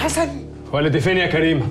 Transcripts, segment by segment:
حسن والدي فين يا كريمه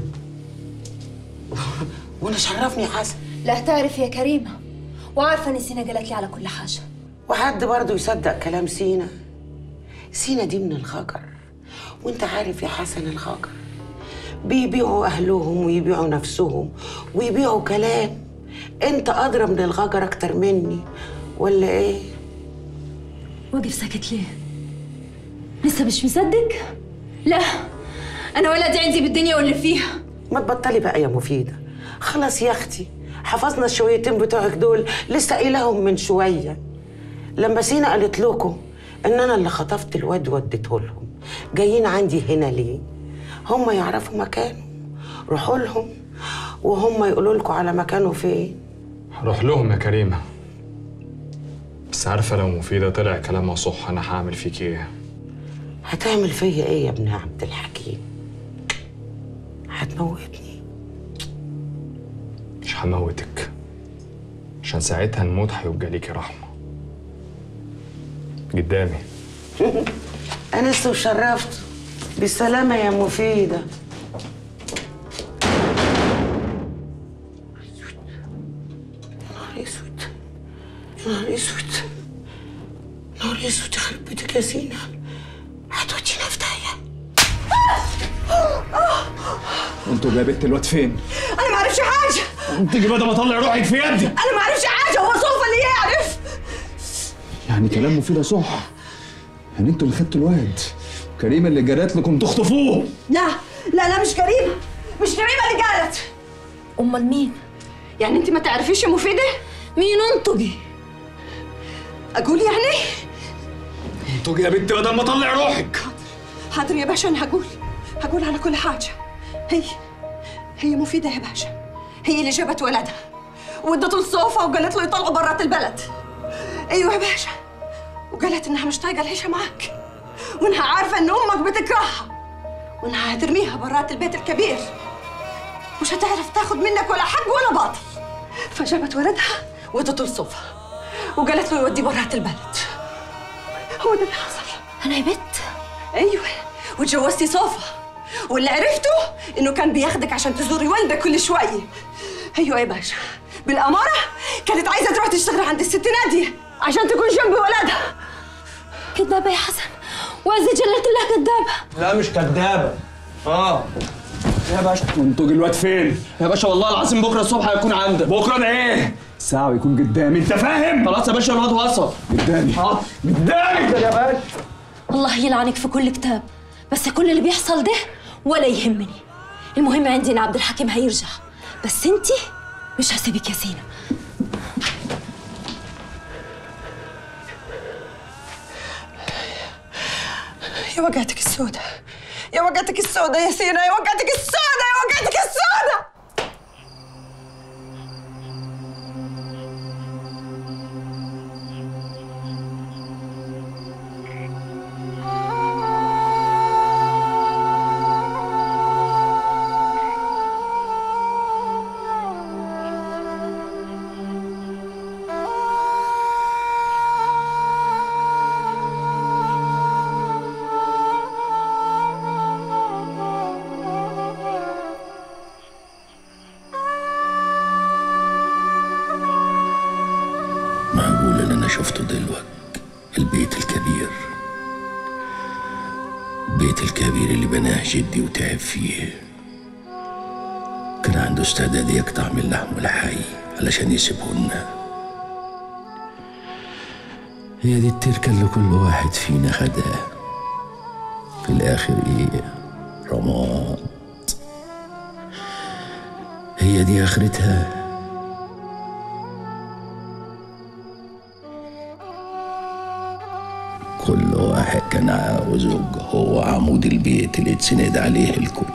وانا شرفني يا حسن لا تعرف يا كريمة وعارفة إن سينا قالت لي على كل حاجة وحد برضه يصدق كلام سينا سينا دي من الخجر وانت عارف يا حسن الخجر بيبيعوا اهلهم ويبيعوا نفسهم ويبيعوا كلام انت ادرى من الغجر اكتر مني ولا ايه واقف ساكت ليه؟ لسه مش مصدق؟ لا أنا ولدي عندي بالدنيا واللي فيها ما تبطلي بقى يا مفيده خلاص يا اختي حفظنا الشويتين بتوعك دول لسه قايلهم من شويه لما سينا قالت لكم ان انا اللي خطفت الواد وديته لهم جايين عندي هنا ليه هم يعرفوا مكانه روحوا لهم وهم يقولوا لكم على مكانه فين هروح لهم يا كريمه بس عارفه لو مفيده طلع كلامها صح انا هعمل فيك ايه هتعمل فيا ايه يا ابن عبد الحكيم هتموتني مش هموتك عشان ساعتها نموت هيبقى ليكي رحمه قدامي انست وشرفت بالسلامه يا مفيده نهار اسود نهار اسود نهار اسود يخرب بيتك يا سينا هتودينا في داهيه انتوا يا بنت الواد فين؟ انا ما اعرفش حاجه انت بدل ما اطلع روحك في يدي انا ما اعرفش حاجه هو صوفا اللي يعرف يعني كلام مفيدة صح يعني انتوا اللي خدتوا الواد كريمة اللي جرت لكم تخطفوه لا لا لا مش كريمه مش كريمه اللي قالت أمال مين؟ يعني انت ما تعرفيش يا مفيده مين انطقي؟ اقول يعني انتوا يا بنت بدل ما اطلع روحك حاضر يا باشا انا هقول هقول على كل حاجه هي هي مفيده يا باشا هي اللي جابت ولدها وادته الصوفه وقالت له يطلعوا برات البلد ايوه يا باشا وقالت انها مش طايقه العيشه معاك وانها عارفه ان امك بتكرهها وانها هترميها برات البيت الكبير مش هتعرف تاخد منك ولا حق ولا باطل فجابت ولدها وادته الصوفه وقالت له يوديه برات البلد هو ده اللي حصل أنا يا بت ايوه وتجوزتي صوفا واللي عرفته انه كان بياخدك عشان تزوري والدك كل شويه ايوه يا باشا بالاماره كانت عايزه تروح تشتغل عند الست ناديه عشان تكون جنب ولدها كدابة يا حسن وعز جلالة الله كدابة لا مش كدابة اه يا باشا انتوا الواد فين؟ يا باشا والله العظيم بكره الصبح هيكون عندك بكره ده ايه؟ ساعة ويكون قدامي انت فاهم؟ خلاص يا باشا الواد وصل قدامي حاضر قدامي يا باشا الله يلعنك في كل كتاب بس كل اللي بيحصل ده ولا يهمني المهم عندي ان عبد الحكيم هيرجع بس انتي مش هسيبك يا سينا يا وقعتك السودة يا وقعتك السودة يا سينا يا وقعتك السودة يا وقعتك السودة معقول اللي انا شفته دلوقتي البيت الكبير البيت الكبير اللي بناه جدي وتعب فيه كان عنده استعداد يقطع من لحمه الحي علشان يسيبه لنا هي دي التركة اللي كل واحد فينا خدها في الآخر إيه رماد هي دي آخرتها كل واحد كان عاوز يبقى هو عمود البيت اللي اتسند عليه الكل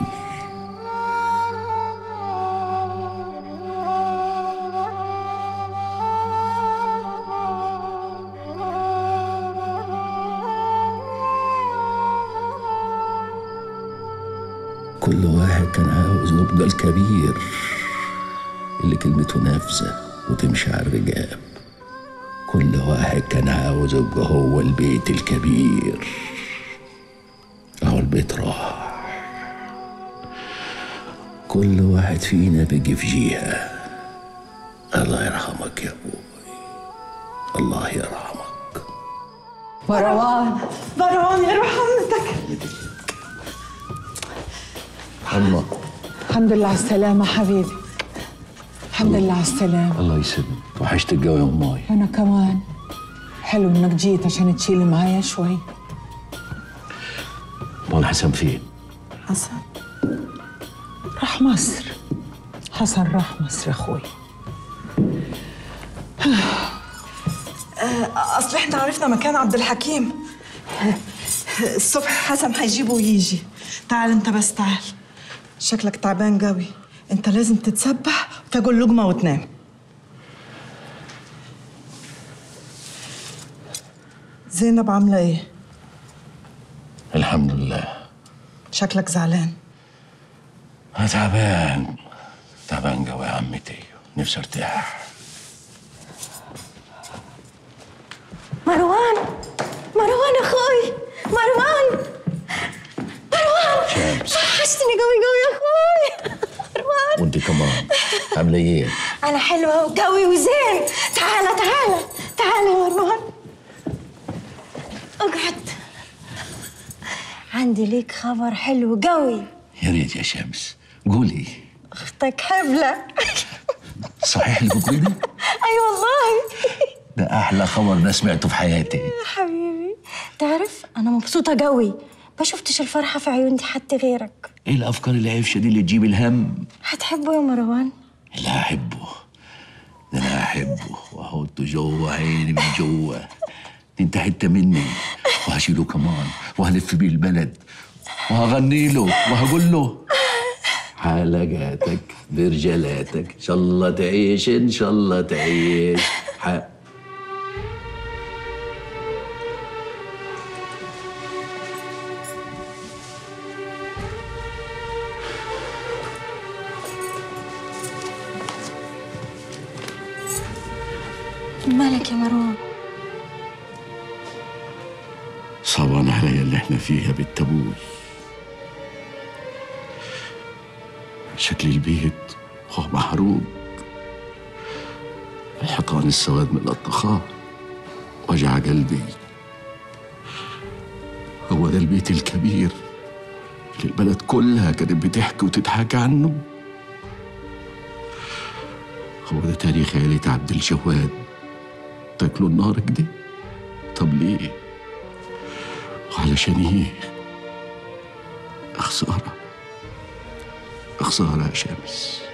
كل واحد كان عاوز يبقى الكبير اللي كلمته نافذة وتمشي على الرجاب كل واحد كان عاوز يبقى هو البيت الكبير اهو البيت راح كل واحد فينا بيجي في جهة الله يرحمك يا أبوي الله يرحمك مروان مروان يا روح عمتك الله الحمد لله على السلامة حبيبي الحمد لله على السلامة الله يسلمك وحشت الجو يا أمي أنا كمان حلو إنك جيت عشان تشيل معايا شوي أمال حسن فين؟ حسن راح مصر حسن راح مصر أخوي اصل احنا عرفنا مكان عبد الحكيم الصبح حسن هيجيبه ويجي تعال انت بس تعال شكلك تعبان قوي انت لازم تتسبح وتاكل لقمه وتنام زينب عامله ايه الحمد لله شكلك زعلان أنا تعبان تعبان قوي يا عمتي نفسي ارتاح مروان مروان اخوي مروان مروان شمس وحشتني قوي قوي يا اخوي مروان وانت كمان عامله ايه؟ انا حلوه وقوي وزين تعالى تعالى تعالى يا مروان اقعد عندي ليك خبر حلو قوي يا ريت يا شمس قولي اختك حبلة صحيح اللي بتقولي ده؟ اي والله ده احلى خبر ده سمعته في حياتي يا حبيبي تعرف انا مبسوطة قوي ما شفتش الفرحة في عيون دي حد غيرك ايه الافكار العفشه دي اللي تجيب الهم؟ هتحبه يا مروان لا احبه ده انا احبه واحطه جوه عيني من جوه دي انت حته مني وهشيله كمان وهلف بيه البلد وهغني له وهقول له حلقاتك برجلاتك ان شاء الله تعيش ان شاء الله تعيش ح... مالك يا مروان صعبان عليا اللي احنا فيه يا بنت ابوي شكل البيت هو محروق الحيطان السواد من الطخاء وجع قلبي هو ده البيت الكبير اللي البلد كلها كانت بتحكي وتضحك عنه هو ده تاريخ عيلة عبد الجواد تاكلوا النار كده طب ليه وعلشان ايه خسارة خسارة يا شمس